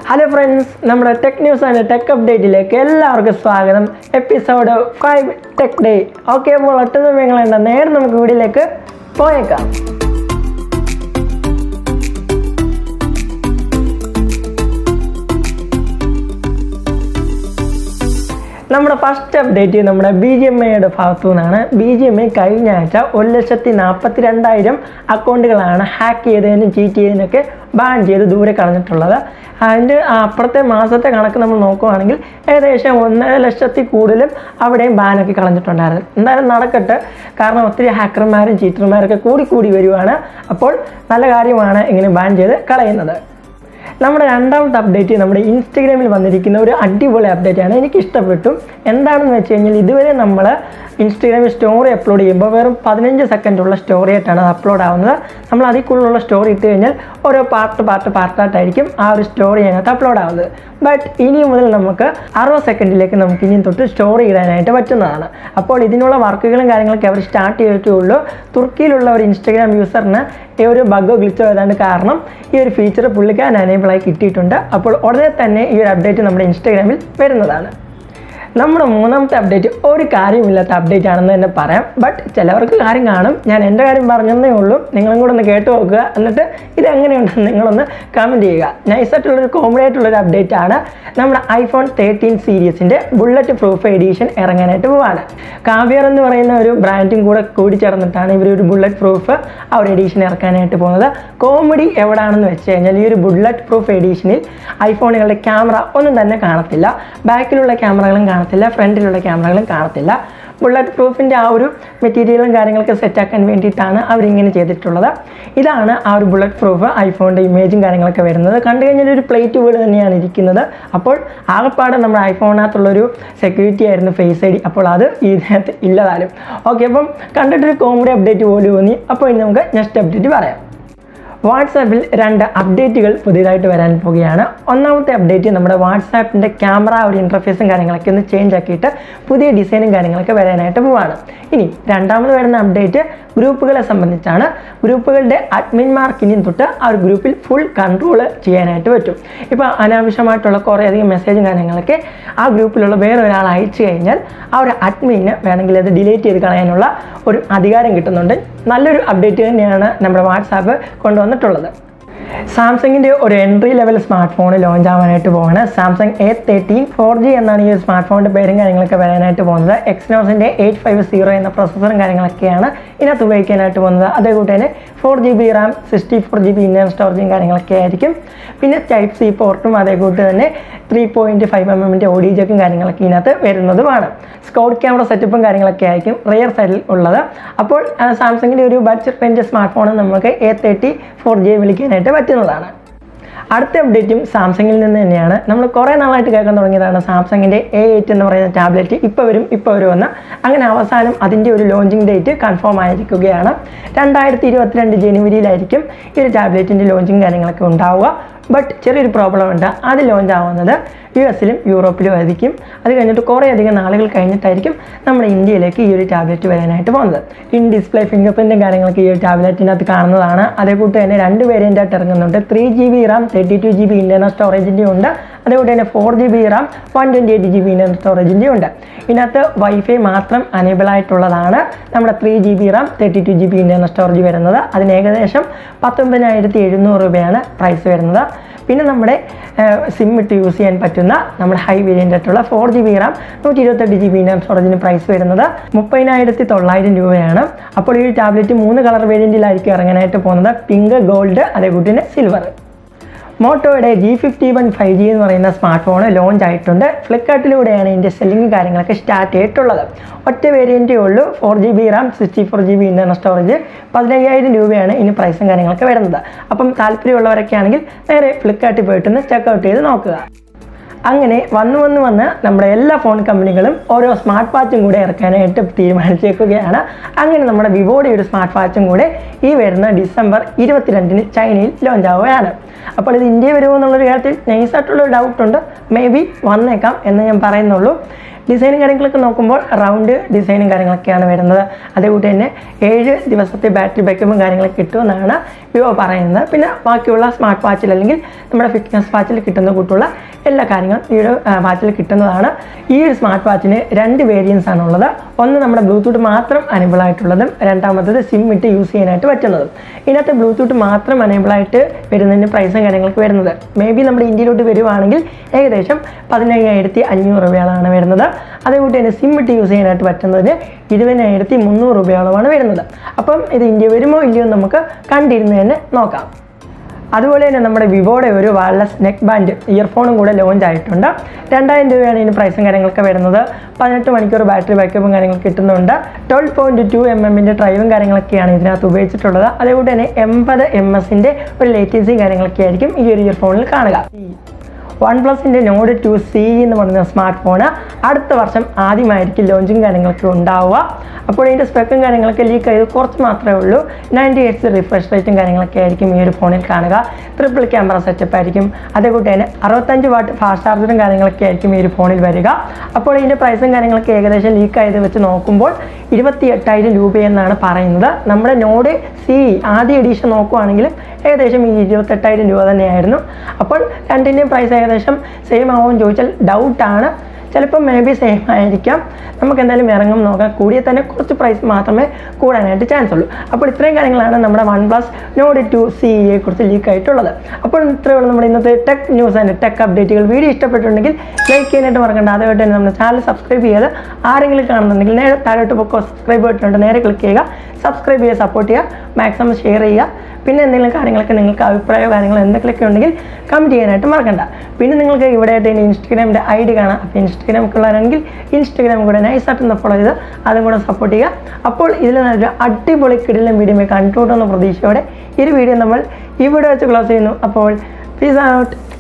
hello friends നമ്മുടെ tech news and tech അപ്ഡേറ്റിലേക്ക് എല്ലാവർക്കും സ്വാഗതം episode five tech day okay അപ്പോൾ ഒട്ടും സമയങ്ങളുണ്ട് നേരെ നമുക്ക് വീഡിയോയിലേക്ക് പോയേക്കാം നമ്മുടെ ഫസ്റ്റ് അപ്ഡേറ്റ് നമ്മുടെ ബി ജി എം ഐയുടെ ഭാഗത്തു നിന്നാണ് ബി ജി എം ഐ കഴിഞ്ഞ ആഴ്ച ഒരു ലക്ഷത്തി നാൽപ്പത്തി രണ്ടായിരം അക്കൗണ്ടുകളാണ് ഹാക്ക് ചെയ്തതിനും ചീറ്റ് ചെയ്തതിനൊക്കെ ബാൻ ചെയ്ത് ദൂരെ കളഞ്ഞിട്ടുള്ളത് അതിൻ്റെ അപ്പുറത്തെ മാസത്തെ കണക്ക് നമ്മൾ നോക്കുവാണെങ്കിൽ ഏകദേശം ഒന്നര ലക്ഷത്തിൽ കൂടുതലും അവിടെയും ബാനൊക്കെ കളഞ്ഞിട്ടുണ്ടായിരുന്നു എന്തായാലും നടക്കട്ടെ കാരണം ഒത്തിരി ഹാക്കർമാരും ചീറ്റർമാരൊക്കെ കൂടി കൂടി വരുവാണ് അപ്പോൾ നല്ല കാര്യമാണ് ഇങ്ങനെ ബാൻ ചെയ്ത് കളയുന്നത് നമ്മുടെ രണ്ടാമത്തെ അപ്ഡേറ്റ് നമ്മുടെ ഇൻസ്റ്റഗ്രാമിൽ വന്നിരിക്കുന്ന ഒരു അടിപൊളി അപ്ഡേറ്റ് ആണ് എനിക്ക് ഇഷ്ടപ്പെട്ടു എന്താണെന്ന് വെച്ച് കഴിഞ്ഞാൽ ഇതുവരെ നമ്മൾ ഇൻസ്റ്റഗ്രാമിൽ സ്റ്റോറി അപ്ലോഡ് ചെയ്യുമ്പോൾ വെറും പതിനഞ്ച് സെക്കൻഡുള്ള സ്റ്റോറി ആയിട്ടാണ് അത് അപ്ലോഡ് ആവുന്നത് നമ്മൾ അതിൽ കൂടുതലുള്ള സ്റ്റോറി ഇട്ട് കഴിഞ്ഞാൽ ഓരോ പാർട്ട് പാർട്ട് പാർട്ടായിട്ടായിരിക്കും ആ ഒരു സ്റ്റോറി അതിനകത്ത് അപ്ലോഡ് ആവുന്നത് ബട്ട് ഇനി മുതൽ നമുക്ക് അറുപത് സെക്കൻഡിലേക്ക് നമുക്ക് ഇനിയും തൊട്ട് സ്റ്റോറി ഇടാനായിട്ട് പറ്റുന്നതാണ് അപ്പോൾ ഇതിനുള്ള വർക്കുകളും കാര്യങ്ങളൊക്കെ അവർ സ്റ്റാർട്ട് ചെയ്തിട്ടുള്ളൂ തുർക്കിയിലുള്ള ഒരു ഇൻസ്റ്റഗ്രാം യൂസറിന് ഈ ഒരു ബഗ്ഗോ ഗ്ലിച്ചോ ഏതാണ്ട് കാരണം ഈ ഒരു ഫീച്ചർ പുള്ളിക്കാരൻ എനേബിൾ ആയി കിട്ടിയിട്ടുണ്ട് അപ്പോൾ ഉടനെ തന്നെ ഈ ഒരു അപ്ഡേറ്റ് നമ്മുടെ ഇൻസ്റ്റാഗ്രാമിൽ വരുന്നതാണ് നമ്മുടെ മൂന്നാമത്തെ അപ്ഡേറ്റ് ഒരു കാര്യമില്ലാത്ത അപ്ഡേറ്റ് ആണെന്ന് തന്നെ പറയാം ബട്ട് ചിലവർക്ക് കാര്യം കാണും ഞാൻ എൻ്റെ കാര്യം പറഞ്ഞതേ ഉള്ളൂ നിങ്ങളും കൂടെ ഒന്ന് കേട്ട് നോക്കുക എന്നിട്ട് ഇത് എങ്ങനെയുണ്ടെന്ന് നിങ്ങളൊന്ന് കമൻറ്റ് ചെയ്യുക നൈസായിട്ടുള്ളൊരു കോമഡി ആയിട്ടുള്ളൊരു അപ്ഡേറ്റ് ആണ് നമ്മുടെ ഐഫോൺ തേർട്ടീൻ സീരീസിൻ്റെ ബുള്ളറ്റ് പ്രൂഫ് എഡീഷൻ ഇറങ്ങാനായിട്ട് പോവാണ് കാവ്യർ എന്ന് പറയുന്ന ഒരു ബ്രാൻഡും കൂടെ കൂടി ചേർന്നിട്ടാണ് ഇവർ ഒരു ബുള്ളറ്റ് പ്രൂഫ് ആ ഒരു എഡീഷൻ ഇറക്കാനായിട്ട് പോകുന്നത് കോമഡി എവിടെയാണെന്ന് വെച്ച് കഴിഞ്ഞാൽ ഈ ഒരു ബുള്ളറ്റ് പ്രൂഫ് എഡീഷനിൽ ഐഫോണുകളുടെ ക്യാമറ ഒന്നും തന്നെ കാണത്തില്ല ബാക്കിലുള്ള ക്യാമറകളും കാണത്തില്ല ഫ്രണ്ടിലുള്ള ക്യാമറകളും കാണത്തില്ല ബുള്ളറ്റ് പ്രൂഫിൻ്റെ ആ ഒരു മെറ്റീരിയലും കാര്യങ്ങളൊക്കെ സെറ്റാക്കാൻ വേണ്ടിയിട്ടാണ് അവരിങ്ങനെ ചെയ്തിട്ടുള്ളത് ഇതാണ് ആ ഒരു ബുള്ളറ്റ് പ്രൂഫ് ഐഫോണിൻ്റെ ഇമേജും കാര്യങ്ങളൊക്കെ വരുന്നത് കണ്ടു കഴിഞ്ഞാൽ ഒരു പ്ലേറ്റ് പോലെ തന്നെയാണ് ഇരിക്കുന്നത് അപ്പോൾ ആകെപ്പാടെ നമ്മുടെ ഐഫോണിനകത്തുള്ളൊരു സെക്യൂരിറ്റി ആയിരുന്നു ഫേസ് ഐ ഡി അപ്പോൾ അത് ഇതിനകത്ത് ഇല്ലതാനും ഓക്കെ അപ്പം കണ്ടിട്ടൊരു കോമഡി അപ്ഡേറ്റ് പോലും തോന്നി അപ്പോൾ ഇനി നമുക്ക് നെക്സ്റ്റ് അപ്ഡേറ്റ് പറയാം വാട്സാപ്പിൽ രണ്ട് അപ്ഡേറ്റുകൾ പുതിയതായിട്ട് വരാൻ പോവുകയാണ് ഒന്നാമത്തെ അപ്ഡേറ്റ് നമ്മുടെ വാട്സാപ്പിൻ്റെ ക്യാമറ ഒരു ഇൻ്റർഫേസും കാര്യങ്ങളൊക്കെ ഒന്ന് ചേഞ്ച് ആക്കിയിട്ട് പുതിയ ഡിസൈനും കാര്യങ്ങളൊക്കെ വരാനായിട്ട് പോവാണ് ഇനി രണ്ടാമത് വരുന്ന അപ്ഡേറ്റ് ഗ്രൂപ്പുകളെ സംബന്ധിച്ചാണ് ഗ്രൂപ്പുകളുടെ അഡ്മിൻമാർക്ക് ഇനിയും തൊട്ട് ആ ഒരു ഗ്രൂപ്പിൽ ഫുൾ കൺട്രോൾ ചെയ്യാനായിട്ട് പറ്റും ഇപ്പോൾ അനാവശ്യമായിട്ടുള്ള കുറേയധികം മെസ്സേജും കാര്യങ്ങളൊക്കെ ആ ഗ്രൂപ്പിലുള്ള വേറെ ഒരാൾ അയച്ചു കഴിഞ്ഞാൽ ആ ഒരു അഡ്മിന് വേണമെങ്കിൽ അത് ഡിലീറ്റ് ചെയ്ത് കളയാനുള്ള ഒരു അധികാരം കിട്ടുന്നുണ്ട് നല്ലൊരു അപ്ഡേറ്റ് തന്നെയാണ് നമ്മുടെ വാട്സാപ്പ് കൊണ്ടുവന്നിട്ടുള്ളത് സാംസങ്ങിൻ്റെ ഒരു entry level smart phone launch ആവാനായിട്ട് പോവാണ് Samsung A thirteen four G എന്നാണ് ഈ സ്മാർട്ട് ഫോണിൻ്റെ പേരും കാര്യങ്ങളൊക്കെ വരാനായിട്ട് പോകുന്നത് എക്സ്നോസിൻ്റെ എയ്റ്റ് ഫൈവ് സീറോ എന്ന പ്രൊസസ്സറും കാര്യങ്ങളൊക്കെയാണ് ഇതിനകത്ത് ഉപയോഗിക്കാനായിട്ട് പോകുന്നത് അതേകൂട്ട് തന്നെ four G B RAM sixty four G B inner സ്റ്റോറേജും കാര്യങ്ങളൊക്കെ ആയിരിക്കും പിന്നെ ടൈപ്പ് സി പോർട്ടും അതേകൂട്ട് തന്നെ ത്രീ പോയിൻറ്റ് ഫൈവ് എം എമ്മിൻ്റെ ഒ ഡി ജെക്കും കാര്യങ്ങളൊക്കെ ഇതിനകത്ത് വരുന്നതുമാണ് സ്കോഡ് ക്യാമറ സെറ്റപ്പും കാര്യങ്ങളൊക്കെ ആയിരിക്കും റിയർ സൈഡിൽ ഉള്ളത് അപ്പോൾ സാംസങ്ങിൻ്റെ ഒരു ബഡ്ജറ്റ് റേഞ്ച് സ്മാർട്ട് ഫോൺ നമുക്ക് എ തേർട്ടി ഫോർ ജി വിളിക്കാനായിട്ട് പറ്റുന്നതാണ് അടുത്ത അപ്ഡേറ്റും സാംസങ്ങിൽ നിന്ന് തന്നെയാണ് നമ്മൾ കുറേ നാളായിട്ട് കേൾക്കാൻ തുടങ്ങിയതാണ് സാംസങ്ങിൻ്റെ എ എയ്റ്റ് എന്ന് പറയുന്ന ടാബ്ലറ്റ് ഇപ്പോൾ വരും ഇപ്പോൾ വരുമെന്ന് അങ്ങനെ അവസാനം അതിൻ്റെ ഒരു ലോഞ്ചിങ് ഡേറ്റ് കൺഫേം ആയിരിക്കുകയാണ് രണ്ടായിരത്തി ഇരുപത്തിരണ്ട് ജനുവരിയിലായിരിക്കും ഈ ഒരു ടാബ്ലറ്റിൻ്റെ ലോഞ്ചിങ് കാര്യങ്ങളൊക്കെ ഉണ്ടാവുക ബട്ട് ചെറിയൊരു പ്രോബ്ലം ഉണ്ട് അത് ലോഞ്ച് ആവുന്നത് യു എസിലും യൂറോപ്പിലും ആയിരിക്കും അത് കഴിഞ്ഞിട്ട് കുറേ അധികം നാളുകൾ കഴിഞ്ഞിട്ടായിരിക്കും നമ്മുടെ ഇന്ത്യയിലേക്ക് ഈ ഒരു ടാബ്ലറ്റ് വരാനായിട്ട് പോകുന്നത് ഇൻ ഡിസ്പ്ലേ ഫിംഗർ പ്രിൻറ്റും കാര്യങ്ങളൊക്കെ ഈ ഒരു ടാബ്ലറ്റിനകത്ത് കാണുന്നതാണ് അതേകൂട്ട് തന്നെ രണ്ട് വേരിയൻ്റ് ആയിട്ട് ഇറങ്ങുന്നുണ്ട് three G B Ram thirty two G B internal സ്റ്റോറേജിൻ്റെ ഉണ്ട് അതേകൂട്ട് തന്നെ four G B Ram one twenty eight G B internal സ്റ്റോറേജിൻ്റെ ഉണ്ട് ഇതിനകത്ത് വൈഫൈ മാത്രം അനേബിൾ ആയിട്ടുള്ളതാണ് നമ്മുടെ three G B Ram thirty two G B internal storage വരുന്നത് അതിന് ഏകദേശം പത്തൊമ്പതിനായിരത്തി എഴുന്നൂറ് രൂപയാണ് പ്രൈസ് വരുന്നത് പിന്നെ നമ്മുടെ സിം ഇട്ട് യൂസ് ചെയ്യാൻ പറ്റുന്ന നമ്മുടെ ഹൈ വേരിയൻ്റ് ആയിട്ടുള്ള ഫോർ ജി ബി റാം നൂറ്റി ഇരുപത്തെട്ട് ജി ബി റാം സ്റ്റോറേജിന് പ്രൈസ് വരുന്നത് മുപ്പതിനായിരത്തി തൊള്ളായിരം രൂപയാണ് അപ്പോൾ ഈ ടാബ്ലറ്റ് മൂന്ന് കളർ വേരിയൻറ്റിലായിരിക്കും ഇറങ്ങാനായിട്ട് പോകുന്നത് പിങ്ക് ഗോൾഡ് അതേകൂട്ടി തന്നെ സിൽവർ മോട്ടോയുടെ G fifty one five G എന്ന് പറയുന്ന സ്മാർട്ട് ഫോൺ ലോഞ്ച് ആയിട്ടുണ്ട് ഫ്ലിപ്കാർട്ടിലൂടെയാണ് ഇതിൻ്റെ സെല്ലിംഗ് കാര്യങ്ങളൊക്കെ സ്റ്റാർട്ട് ചെയ്തിട്ടുള്ളത് ഒറ്റ വേരിയൻറ്റേ ഉള്ളൂ four G B RAM sixty four G B internal storage പതിനയ്യായിരം രൂപയാണ് ഇനി പ്രൈസും കാര്യങ്ങളൊക്കെ വരുന്നത് അപ്പം താല്പര്യമുള്ളവരൊക്കെ ആണെങ്കിൽ നേരെ ഫ്ലിപ്കാർട്ടിൽ പോയിട്ടൊന്ന് ചെക്കൗട്ട് ചെയ്ത് നോക്കുക അങ്ങനെ വന്ന് വന്ന് വന്ന് നമ്മുടെ എല്ലാ ഫോൺ കമ്പനികളും ഓരോ സ്മാർട്ട് വാച്ചും കൂടെ ഇറക്കാനായിട്ട് തീരുമാനിച്ചേക്കുകയാണ് അങ്ങനെ നമ്മുടെ വിവോയുടെ ഒരു സ്മാർട്ട് വാച്ചും കൂടെ ഈ വരുന്ന ഡിസംബർ ഇരുപത്തിരണ്ടിന് ചൈനയിൽ ലോഞ്ച് ആവുകയാണ് അപ്പോൾ ഇത് ഇന്ത്യ വരുമോ എന്നുള്ളൊരു കാര്യത്തിൽ നൈസായിട്ടുള്ള ഡൗട്ടുണ്ട് മേ ബി വന്നേക്കാം എന്ന് ഞാൻ പറയുന്നുള്ളൂ ഡിസൈനും കാര്യങ്ങളൊക്കെ നോക്കുമ്പോൾ റൗണ്ട് ഡിസൈനും കാര്യങ്ങളൊക്കെയാണ് വരുന്നത് അതേകൂട്ട് തന്നെ ഏഴ് ദിവസത്തെ ബാറ്ററി ബാക്കപ്പും കാര്യങ്ങളൊക്കെ കിട്ടുമെന്നാണ് വിവോ പറയുന്നത് പിന്നെ ബാക്കിയുള്ള സ്മാർട്ട് വാച്ചിൽ അല്ലെങ്കിൽ നമ്മുടെ ഫിറ്റ്നസ് വാച്ചിൽ കിട്ടുന്ന കൂട്ടുള്ള എല്ലാ കാര്യങ്ങളും ഈ ഒരു വാച്ചിൽ കിട്ടുന്നതാണ് ഈ ഒരു സ്മാർട്ട് വാച്ചിന് രണ്ട് വേരിയൻസ് ആണുള്ളത് ഒന്ന് നമ്മുടെ ബ്ലൂടൂത്ത് മാത്രം അനേബിൾ ആയിട്ടുള്ളതും രണ്ടാമത്തത് സിം ഇട്ട് യൂസ് ചെയ്യാനായിട്ട് പറ്റുന്നതും ഇതിനകത്ത് ബ്ലൂടൂത്ത് മാത്രം അനേബിൾ ആയിട്ട് വരുന്നതിന് പ്രൈസും കാര്യങ്ങളൊക്കെ വരുന്നത് മേ ബി നമ്മുടെ ഇന്ത്യയിലോട്ട് വരുവാണെങ്കിൽ ഏകദേശം പതിനയ്യായിരത്തി അഞ്ഞൂറ് രൂപയാണ് വരുന്നത് അതേകൂട്ട് തന്നെ സിം ഇട്ട് യൂസ് ചെയ്യാനായിട്ട് പറ്റുന്നതിന് ഇരുപതിനായിരത്തി മുന്നൂറ് രൂപയോളമാണ് വരുന്നത് അപ്പം ഇത് ഇന്ത്യ വരുമോ ഇല്ലയോ എന്ന് നമുക്ക് കണ്ടിരുന്ന് തന്നെ നോക്കാം അതുപോലെ തന്നെ നമ്മുടെ വിവോയുടെ ഒരു വയർലെസ് നെക്ക് ബാൻഡ് ഇയർഫോണും കൂടെ ലോഞ്ച് ആയിട്ടുണ്ട് രണ്ടായിരം രൂപയാണ് ഇതിന് പ്രൈസും കാര്യങ്ങളൊക്കെ വരുന്നത് പതിനെട്ട് മണിക്കൂർ ബാറ്ററി ബാക്കപ്പും കാര്യങ്ങളൊക്കെ കിട്ടുന്നുണ്ട് ട്വൽവ് പോയിൻറ്റ് ടു എം എമ്മിൻ്റെ ഡ്രൈവും കാര്യങ്ങളൊക്കെയാണ് ഇതിനകത്ത് ഉപയോഗിച്ചിട്ടുള്ളത് അതേപോലെ തന്നെ എൺപത് എം എസിൻ്റെ ഒരു ലേറ്റൻസിയും കാര്യങ്ങളൊക്കെ ആയിരിക്കും ഈ ഒരു ഇയർഫോണിൽ കാണുക വൺ പ്ലസിൻ്റെ നോഡ് ടു സി എന്ന് പറയുന്ന സ്മാർട്ട് ഫോണ് അടുത്ത വർഷം ആദ്യമായിരിക്കും ലോഞ്ചും കാര്യങ്ങളൊക്കെ ഉണ്ടാവുക അപ്പോൾ ഇതിൻ്റെ സ്പെക്കും കാര്യങ്ങളൊക്കെ ലീക്ക് ചെയ്ത് കുറച്ച് മാത്രമേ ഉള്ളൂ നയൻറ്റി എയ്റ്റ്സ് റിഫ്രഷ് റേറ്റും കാര്യങ്ങളൊക്കെ ആയിരിക്കും ഈ ഒരു ഫോണിൽ കാണുക ട്രിപ്പിൾ ക്യാമറ സെറ്റപ്പ് ആയിരിക്കും അതേകൂട്ട് തന്നെ അറുപത്തഞ്ച് വാട്ട് ഫാസ്റ്റ് ചാർജറും കാര്യങ്ങളൊക്കെ ആയിരിക്കും ഈ ഒരു ഫോണിൽ വരിക അപ്പോൾ ഇതിൻ്റെ പ്രൈസും കാര്യങ്ങളൊക്കെ ഏകദേശം ലീക്ക് ആയത് വെച്ച് നോക്കുമ്പോൾ ഇരുപത്തി എട്ടായിരം രൂപയെന്നാണ് പറയുന്നത് നമ്മുടെ നോഡ് സി ആദ്യ എഡീഷൻ നോക്കുവാണെങ്കിലും ഏകദേശം ഈ ഇരുപത്തെട്ടായിരം രൂപ തന്നെയായിരുന്നു അപ്പോൾ രണ്ടിൻ്റെയും പ്രൈസ് ഏകദേശം സെയിം ആവുമെന്ന് ചോദിച്ചാൽ ഡൗട്ടാണ് ചിലപ്പോൾ മേ ബി സെയിം ആയിരിക്കാം നമുക്ക് എന്തായാലും ഇറങ്ങും നോക്കാം കൂടിയ തന്നെ കുറച്ച് പ്രൈസ് മാത്രമേ കൂടാനായിട്ട് ചാൻസ് ഉള്ളൂ അപ്പോൾ ഇത്രയും കാര്യങ്ങളാണ് നമ്മുടെ വൺ പ്ലസ് നോഡ് ടു സിയെ കുറിച്ച് ലീക്ക് ആയിട്ടുള്ളത് അപ്പോൾ ഇത്രയേ ഉള്ളൂ നമ്മുടെ ഇന്നത്തെ ടെക് ന്യൂസ് ആൻഡ് ടെക് അപ്ഡേറ്റുകൾ വീഡിയോ ഇഷ്ടപ്പെട്ടിട്ടുണ്ടെങ്കിൽ ലൈക്ക് ചെയ്യാനായിട്ട് മറക്കണ്ട അതുപോലെ തന്നെ നമ്മുടെ ചാനൽ സബ്സ്ക്രൈബ് ചെയ്ത് ആരെങ്കിലും കാണുന്നുണ്ടെങ്കിൽ നേരെ താഴോട്ട് പൊക്കോ സബ്സ്ക്രൈബ് ബട്ടൺ നേരെ ക്ലിക്ക് ചെയ്യുക സബ്സ്ക്രൈബ് ചെയ്യുക സപ്പോർട്ട് ചെയ്യുക മാക്സിമം ഷെയർ ചെയ്യുക പിന്നെ എന്തെങ്കിലും കാര്യങ്ങളൊക്കെ നിങ്ങൾക്ക് അഭിപ്രായമോ കാര്യങ്ങളോ എന്തൊക്കെയൊക്കെ ഉണ്ടെങ്കിൽ കമൻറ്റ് ചെയ്യാനായിട്ട് മറക്കണ്ട പിന്നെ നിങ്ങൾക്ക് ഇവിടെ ആയിട്ട് ഇനി ഇൻസ്റ്റഗ്രാമിൻ്റെ ഐ ഡി കാണാം അപ്പോൾ ഇൻസ്റ്റഗ്രാം ഉള്ളവരാണെങ്കിൽ ഇൻസ്റ്റഗ്രാം കൂടെ നൈസായിട്ടൊന്ന് ഫോളോ ചെയ്ത് അതും കൂടെ സപ്പോർട്ട് ചെയ്യുക അപ്പോൾ ഇതിൽ നല്ലൊരു അടിപൊളി കിടിലം വീഡിയോ കണ്ടുകൊണ്ടുവന്ന പ്രതീക്ഷയോടെ ഈ ഒരു വീഡിയോ നമ്മൾ ഇവിടെ വെച്ച് ക്ലോസ് ചെയ്യുന്നു അപ്പോൾ പീസ് ഔട്ട്